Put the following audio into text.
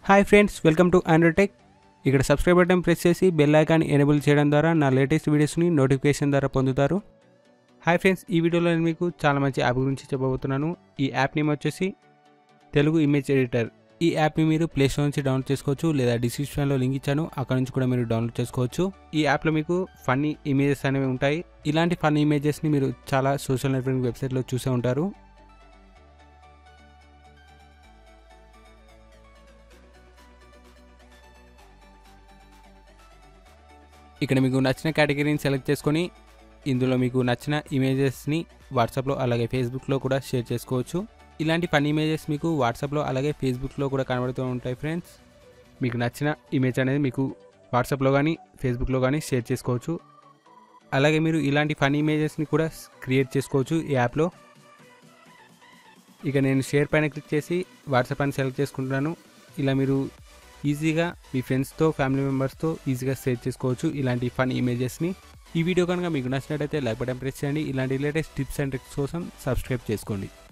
hi friends welcome to Androtech ఇక్కడ subscribe button press చేసి bell icon enable చేయడం ద్వారా నా లేటెస్ట్ వీడియోస్ని నోటిఫికేషన్ ద్వారా పొందుతారు హాయ్ ఫ్రెండ్స్ ఈ వీడియోలో నేను మీకు చాలా మంచి యాప్ గురించి చెప్పబోతున్నాను ఈ యాప్ నేమ్ వచ్చేసి తెలుగు ఇమేజ్ ఎడిటర్ ఈ యాప్ని మీరు ప్లే స్టోర్ నుంచి డౌన్లోడ్ చేసుకోవచ్చు లేదా డిస్క్రిప్షన్లో లింక్ ఇచ్చాను అక్కడ నుంచి కూడా మీరు డౌన్లోడ్ చేసుకోవచ్చు ఈ యాప్లో మీకు ఫన్నీ ఇమేజెస్ అనేవి ఉంటాయి ఇలాంటి ఫన్నీ ఇమేజెస్ని మీరు చాలా సోషల్ నెట్వర్కింగ్ వెబ్సైట్లో చూసే ఉంటారు ఇక్కడ మీకు నచ్చిన కేటగిరీని సెలెక్ట్ చేసుకొని ఇందులో మీకు నచ్చిన ఇమేజెస్ని వాట్సాప్లో అలాగే ఫేస్బుక్లో కూడా షేర్ చేసుకోవచ్చు ఇలాంటి ఫన్ ఇమేజెస్ మీకు వాట్సాప్లో అలాగే ఫేస్బుక్లో కూడా కనబడుతూ ఉంటాయి ఫ్రెండ్స్ మీకు నచ్చిన ఇమేజ్ అనేది మీకు వాట్సాప్లో కానీ ఫేస్బుక్లో కానీ షేర్ చేసుకోవచ్చు అలాగే మీరు ఇలాంటి ఫన్ ఇమేజెస్ని కూడా క్రియేట్ చేసుకోవచ్చు ఈ యాప్లో ఇక నేను షేర్ పైన క్లిక్ చేసి వాట్సాప్ అని సెలెక్ట్ చేసుకుంటున్నాను ఇలా మీరు ఈజీగా మీ ఫ్రెండ్స్తో ఫ్యామిలీ మెంబర్స్తో ఈజీగా షేర్ చేసుకోవచ్చు ఇలాంటి ఫన్ ఇమేజెస్ని ఈ వీడియో కనుక మీకు నచ్చినట్టయితే లైక్ బటన్ ప్రెస్ చేయండి ఇలాంటి లేటెస్ట్ టిప్స్ అండ్ ట్రిక్స్ కోసం సబ్స్క్రైబ్ చేసుకోండి